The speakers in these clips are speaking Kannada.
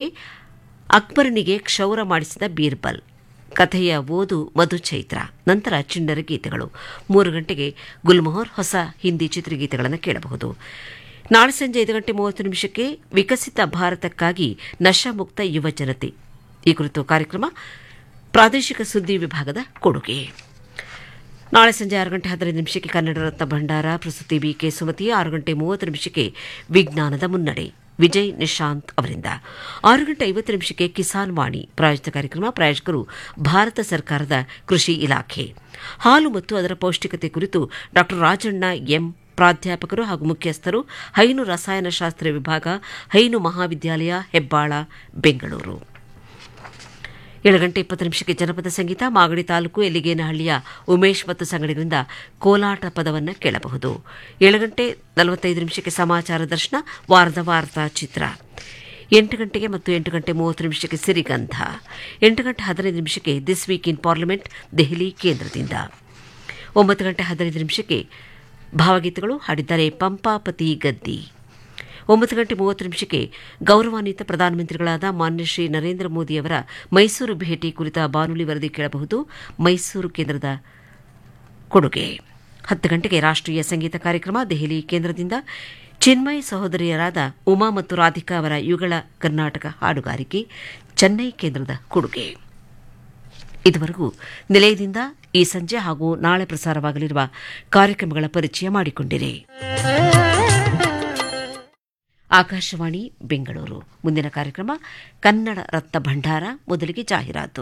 ಅಕ್ಬರನಿಗೆ ಕ್ಷೌರ ಮಾಡಿಸಿದ ಬೀರ್ಬಲ್ ಕಥೆಯ ಓದು ಮಧು ಚೈತ್ರ ನಂತರ ಚಿಣ್ಣರ ಗೀತೆಗಳು ಮೂರು ಗಂಟೆಗೆ ಗುಲ್ಮೋಹರ್ ಹೊಸ ಹಿಂದಿ ಚಿತ್ರಗೀತೆಗಳನ್ನು ಕೇಳಬಹುದು ನಾಳೆ ಸಂಜೆ ಐದು ಗಂಟೆ ಮೂವತ್ತು ನಿಮಿಷಕ್ಕೆ ವಿಕಸಿತ ಭಾರತಕ್ಕಾಗಿ ನಶಾಮುಕ್ತ ಯುವ ಜನತೆ ಈ ಕುರಿತು ಕಾರ್ಯಕ್ರಮ ಪ್ರಾದೇಶಿಕ ಸುದ್ದಿ ವಿಭಾಗದ ಕೊಡುಗೆ ನಾಳೆ ಸಂಜೆ ಆರು ಗಂಟೆ ಹದಿನೈದು ನಿಮಿಷಕ್ಕೆ ಕನ್ನಡ ರತ್ನ ಭಂಡಾರ ಪ್ರಸ್ತುತಿ ಬಿಕೆ ಸುಮತಿ ಆರು ಗಂಟೆ ಮೂವತ್ತು ನಿಮಿಷಕ್ಕೆ ವಿಜ್ಞಾನದ ಮುನ್ನಡೆ ವಿಜಯ್ ನಿಶಾಂತ್ ಅವರಿಂದ ಆರು ಗಂಟೆ ಐವತ್ತು ನಿಮಿಷಕ್ಕೆ ಕಿಸಾನ್ ವಾಣಿ ಪ್ರಾಯೋಜಿತ ಕಾರ್ಯಕ್ರಮ ಪ್ರಾಯೋಜಕರು ಭಾರತ ಸರ್ಕಾರದ ಕೃಷಿ ಇಲಾಖೆ ಹಾಲು ಮತ್ತು ಅದರ ಪೌಷ್ಟಿಕತೆ ಕುರಿತು ಡಾ ರಾಜಣ್ಣ ಎಂ ಪ್ರಾಧ್ಯಾಪಕರು ಹಾಗೂ ಮುಖ್ಯಸ್ಥರು ಹೈನು ರಸಾಯನಶಾಸ್ತ್ರ ವಿಭಾಗ ಹೈನು ಮಹಾವಿದ್ಯಾಲಯ ಹೆಬ್ಬಾಳ ಬೆಂಗಳೂರು ಏಳು ಗಂಟೆ ಇಪ್ಪತ್ತು ನಿಮಿಷಕ್ಕೆ ಜನಪದ ಸಂಗೀತ ಮಾಗಡಿ ತಾಲೂಕು ಎಲ್ಲಿಗೇನಹಳ್ಳಿಯ ಉಮೇಶ್ ಮತ್ತು ಸಂಗಡಿಗರಿಂದ ಕೋಲಾಟ ಪದವನ್ನು ಕೇಳಬಹುದು ಏಳು ಗಂಟೆ ನಲವತ್ತೈದು ನಿಮಿಷಕ್ಕೆ ಸಮಾಚಾರ ದರ್ಶನ ವಾರದ ವಾರ್ತಾ ಚಿತ್ರ ಎಂಟು ಗಂಟೆಗೆ ಮತ್ತು ಎಂಟು ಗಂಟೆ ಮೂವತ್ತು ನಿಮಿಷಕ್ಕೆ ಸಿರಿಗಂಧ ಎಂಟು ಗಂಟೆ ಹದಿನೈದು ನಿಮಿಷಕ್ಕೆ this week in parliament Delhi ಕೇಂದ್ರದಿಂದ ಒಂಬತ್ತು ಗಂಟೆ ಹದಿನೈದು ನಿಮಿಷಕ್ಕೆ ಭಾವಗೀತೆಗಳು ಹಾಡಿದ್ದಾರೆ ಪಂಪಾಪತಿ ಗದ್ದಿ ಒಂಬತ್ತು ಗಂಟೆ ಮೂವತ್ತು ನಿಮಿಷಕ್ಕೆ ಗೌರವಾನ್ವಿತ ಪ್ರಧಾನಮಂತ್ರಿಗಳಾದ ಮಾನ್ಯ ಶ್ರೀ ನರೇಂದ್ರ ಮೋದಿಯವರ ಮೈಸೂರು ಭೇಟಿ ಕುರಿತ ಬಾನುಲಿ ವರದಿ ಕೇಳಬಹುದು ಮೈಸೂರು ಕೇಂದ್ರದ ಕೊಡುಗೆ ಹತ್ತು ಗಂಟೆಗೆ ರಾಷ್ಟ್ರೀಯ ಸಂಗೀತ ಕಾರ್ಯಕ್ರಮ ದೆಹಲಿ ಕೇಂದ್ರದಿಂದ ಚಿನ್ಮಯ್ ಸಹೋದರಿಯರಾದ ಉಮಾ ಮತ್ತು ರಾಧಿಕಾ ಅವರ ಯುಗಳ ಕರ್ನಾಟಕ ಹಾಡುಗಾರಿಕೆ ಚೆನ್ನೈ ಕೇಂದ್ರದ ಕೊಡುಗೆ ಇದುವರೆಗೂ ನಿಲಯದಿಂದ ಈ ಸಂಜೆ ಹಾಗೂ ನಾಳೆ ಪ್ರಸಾರವಾಗಲಿರುವ ಕಾರ್ಯಕ್ರಮಗಳ ಪರಿಚಯ ಮಾಡಿಕೊಂಡಿರಿ ಆಕಾಶವಾಣಿ ಬೆಂಗಳೂರು ಮುಂದಿನ ಕಾರ್ಯಕ್ರಮ ಕನ್ನಡ ರತ್ನ ಭಂಡಾರ ಮೊದಲಿಗೆ ಜಾಹೀರಾತು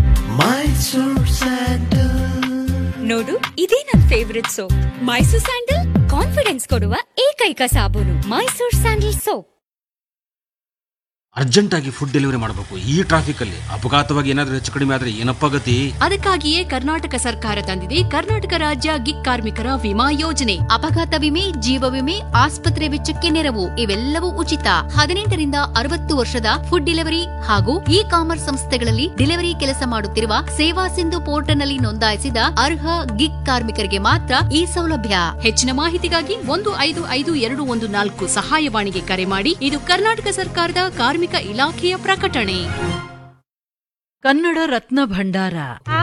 ನೋಡು ಇದೇ ನನ್ favourite soap Mysore sandal confidence ಕೊಡುವ ಏಕೈಕ ಸಾಬೂನು ಮೈಸೂರ್ ಸ್ಯಾಂಡಲ್ ಸೋಪ್ ಅರ್ಜೆಂಟ್ ಆಗಿ ಫುಡ್ ಡೆಲಿವರಿ ಮಾಡಬೇಕು ಈ ಟ್ರಾಫಿಕ್ ಅಲ್ಲಿ ಅಪಘಾತವಾಗಿ ಏನಾದ್ರೂ ಹೆಚ್ಚು ಕಡಿಮೆ ಆದ್ರೆ ಏನಪ್ಪ ಗತಿ ಅದಕ್ಕಾಗಿಯೇ ಕರ್ನಾಟಕ ಸರ್ಕಾರ ತಂದಿದೆ ಕರ್ನಾಟಕ ರಾಜ್ಯ ಗಿಗ್ ಕಾರ್ಮಿಕರ ವಿಮಾ ಯೋಜನೆ ಅಪಘಾತ ವಿಮೆ ಜೀವ ವಿಮೆ ಆಸ್ಪತ್ರೆ ವೆಚ್ಚಕ್ಕೆ ನೆರವು ಇವೆಲ್ಲವೂ ಉಚಿತ ಹದಿನೆಂಟರಿಂದ ಅರವತ್ತು ವರ್ಷದ ಫುಡ್ ಡೆಲಿವರಿ ಹಾಗೂ ಇ ಕಾಮರ್ಸ್ ಸಂಸ್ಥೆಗಳಲ್ಲಿ ಡೆಲಿವರಿ ಕೆಲಸ ಮಾಡುತ್ತಿರುವ ಸೇವಾ ಸಿಂಧು ಪೋರ್ಟಲ್ನಲ್ಲಿ ನೋಂದಾಯಿಸಿದ ಅರ್ಹ ಗಿಗ್ ಕಾರ್ಮಿಕರಿಗೆ ಮಾತ್ರ ಈ ಸೌಲಭ್ಯ ಹೆಚ್ಚಿನ ಮಾಹಿತಿಗಾಗಿ ಒಂದು ಐದು ಐದು ಎರಡು ಒಂದು ನಾಲ್ಕು ಸಹಾಯವಾಣಿಗೆ ಕರೆ ಮಾಡಿ ಇದು ಕರ್ನಾಟಕ ಸರ್ಕಾರದ ಕಾರ್ಮಿಕ ಇಲಾಖೆಯ ಪ್ರಕಟಣೆ ಕನ್ನಡ ರತ್ನ ಭಂಡಾರ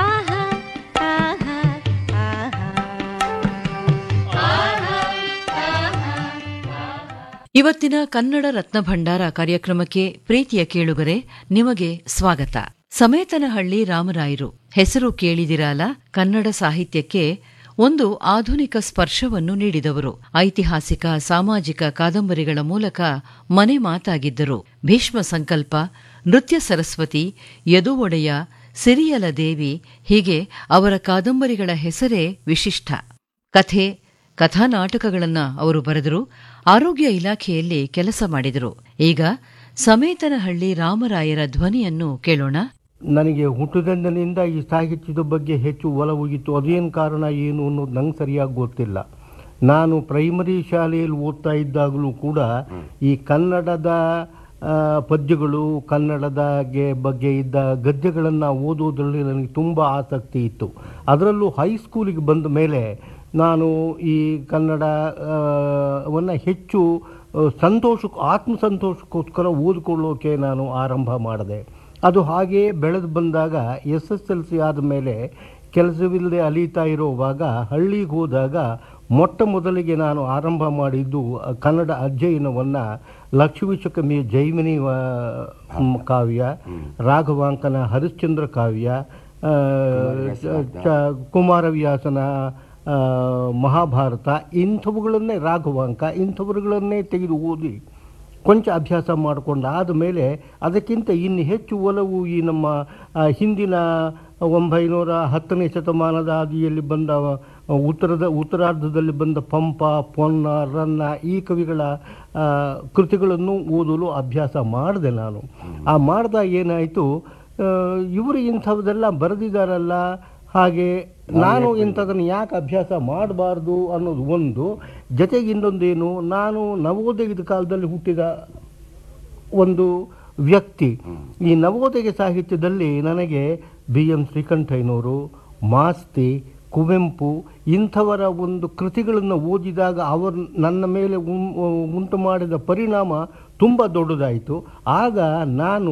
ಇವತ್ತಿನ ಕನ್ನಡ ರತ್ನ ಭಂಡಾರ ಕಾರ್ಯಕ್ರಮಕ್ಕೆ ಪ್ರೀತಿಯ ಕೇಳುಗರೆ ನಿಮಗೆ ಸ್ವಾಗತ ಸಮೇತನಹಳ್ಳಿ ರಾಮರಾಯರು ಹೆಸರು ಕೇಳಿದಿರಲ್ಲ ಕನ್ನಡ ಸಾಹಿತ್ಯಕ್ಕೆ ಒಂದು ಆಧುನಿಕ ಸ್ಪರ್ಶವನ್ನು ನೀಡಿದವರು ಐತಿಹಾಸಿಕ ಸಾಮಾಜಿಕ ಕಾದಂಬರಿಗಳ ಮೂಲಕ ಮನೆ ಮಾತಾಗಿದ್ದರು ಭೀಷ್ಮ ಸಂಕಲ್ಪ ನೃತ್ಯ ಸರಸ್ವತಿ ಯದು ಒಡೆಯ ಸಿರಿಯಲ ದೇವಿ ಹೀಗೆ ಅವರ ಕಾದಂಬರಿಗಳ ಹೆಸರೇ ವಿಶಿಷ್ಟ ಕಥೆ ಕಥಾನಾಟಕಗಳನ್ನ ಅವರು ಬರೆದರು ಆರೋಗ್ಯ ಇಲಾಖೆಯಲ್ಲಿ ಕೆಲಸ ಮಾಡಿದರು ಈಗ ಸಮೇತನಹಳ್ಳಿ ರಾಮರಾಯರ ಧ್ವನಿಯನ್ನು ಕೇಳೋಣ ನನಗೆ ಹುಟ್ಟುದಂದಿನಿಂದ ಈ ಸಾಹಿತ್ಯದ ಬಗ್ಗೆ ಹೆಚ್ಚು ಒಲವು ಇತ್ತು ಅದೇನು ಕಾರಣ ಏನು ಅನ್ನೋದು ನಂಗೆ ಸರಿಯಾಗಿ ಗೊತ್ತಿಲ್ಲ ನಾನು ಪ್ರೈಮರಿ ಶಾಲೆಯಲ್ಲಿ ಓದ್ತಾ ಇದ್ದಾಗಲೂ ಕೂಡ ಈ ಕನ್ನಡದ ಆ, ಪದ್ಯಗಳು ಕನ್ನಡದ ಗೆ- ಬಗ್ಗೆ ಇದ್ದ ಗದ್ಯಗಳನ್ನು ಓದೋದ್ರಲ್ಲಿ ನನಗೆ ತುಂಬ ಆಸಕ್ತಿ ಇತ್ತು ಅದರಲ್ಲೂ ಹೈಸ್ಕೂಲಿಗೆ ಬಂದ ಮೇಲೆ ನಾನು ಈ ಕನ್ನಡ ಆ, ವನ್ನ ಹೆಚ್ಚು ಆ, ಸಂತೋಷ ಆತ್ಮಸಂತೋಷಕ್ಕೋಸ್ಕರ ಓದಿಕೊಳ್ಳೋಕೆ ನಾನು ಆರಂಭ ಮಾಡಿದೆ ಅದು ಹಾಗೆಯೇ ಬೆಳೆದು ಬಂದಾಗ ಎಸ್ ಎಸ್ ಎಲ್ ಸಿ ಆದಮೇಲೆ ಕೆಲಸವಿಲ್ಲದೆ ಅಲೀತಾ ಇರುವಾಗ ಹಳ್ಳಿಗೆ ಹೋದಾಗ ಮೊಟ್ಟ ಮೊದಲಿಗೆ ನಾನು ಆರಂಭ ಮಾಡಿದ್ದು ಅ, ಕನ್ನಡ ಅಧ್ಯಯನವನ್ನು ಲಕ್ಷ್ಮೀಶಕಮಿ ಜೈಮಿನಿ ವ- ಮ್, ಕಾವ್ಯ ರಾಘವಾಂಕನ ಹರಿಶ್ಚಂದ್ರ ಕಾವ್ಯ ಆ, ಚ- ಚ- ಕುಮಾರವ್ಯಾಸನ ಆ, ಮಹಾಭಾರತ ಇಂಥವುಗಳನ್ನೇ ರಾಘವಾಂಕ ಇಂಥವುಗಳನ್ನೇ ತೆಗೆದು ಓದಿ ಕೊಂಚ ಅಭ್ಯಾಸ ಮಾಡಿಕೊಂಡು ಆದಮೇಲೆ ಅದಕ್ಕಿಂತ ಇನ್ನು ಹೆಚ್ಚು ಒಲವು ಈ ನಮ್ಮ ಆ, ಹಿಂದಿನ ಒಂಬೈನೂರ ಹತ್ತನೇ ಶತಮಾನದ ಆದಿಯಲ್ಲಿ ಬಂದ ಆ, ಉತ್ತರದ ಉತ್ತರಾರ್ಧದಲ್ಲಿ ಬಂದ ಪಂಪ ಪೊನ್ನ ರನ್ನ ಈ ಕವಿಗಳ ಆ, ಕೃತಿಗಳನ್ನು ಓದಲು ಅಭ್ಯಾಸ ಮಾಡಿದೆ ನಾನು ಆ ಮಾಡಿದಾಗ ಏನಾಯಿತು ಇವರು ಇಂಥದ್ದೆಲ್ಲ ಬರೆದಿದ್ದಾರಲ್ಲ ಹಾಗೆ ನಾನು ಇಂಥದನ್ನು ಯಾಕೆ ಅಭ್ಯಾಸ ಮಾಡಬಾರ್ದು ಅನ್ನೋದು ಒಂದು ಜೊತೆಗೆ ಇನ್ನೊಂದೇನು ನಾನು ನವೋದಯದ ಕಾಲದಲ್ಲಿ ಹುಟ್ಟಿದ ಒಂದು ವ್ಯಕ್ತಿ ಈ ನವೋದಯ ಸಾಹಿತ್ಯದಲ್ಲಿ ನನಗೆ ಬಿ ಎಂ ಶ್ರೀಕಂಠಯ್ಯನವರು ಮಾಸ್ತಿ ಕುವೆಂಪು ಇಂಥವರ ಒಂದು ಕೃತಿಗಳನ್ನು ಓದಿದಾಗ ಅವರು ನನ್ನ ಮೇಲೆ ಉಂ- ಉಂಟು ಮಾಡಿದ ಪರಿಣಾಮ ತುಂಬ ದೊಡ್ಡದಾಯಿತು ಆಗ ನಾನು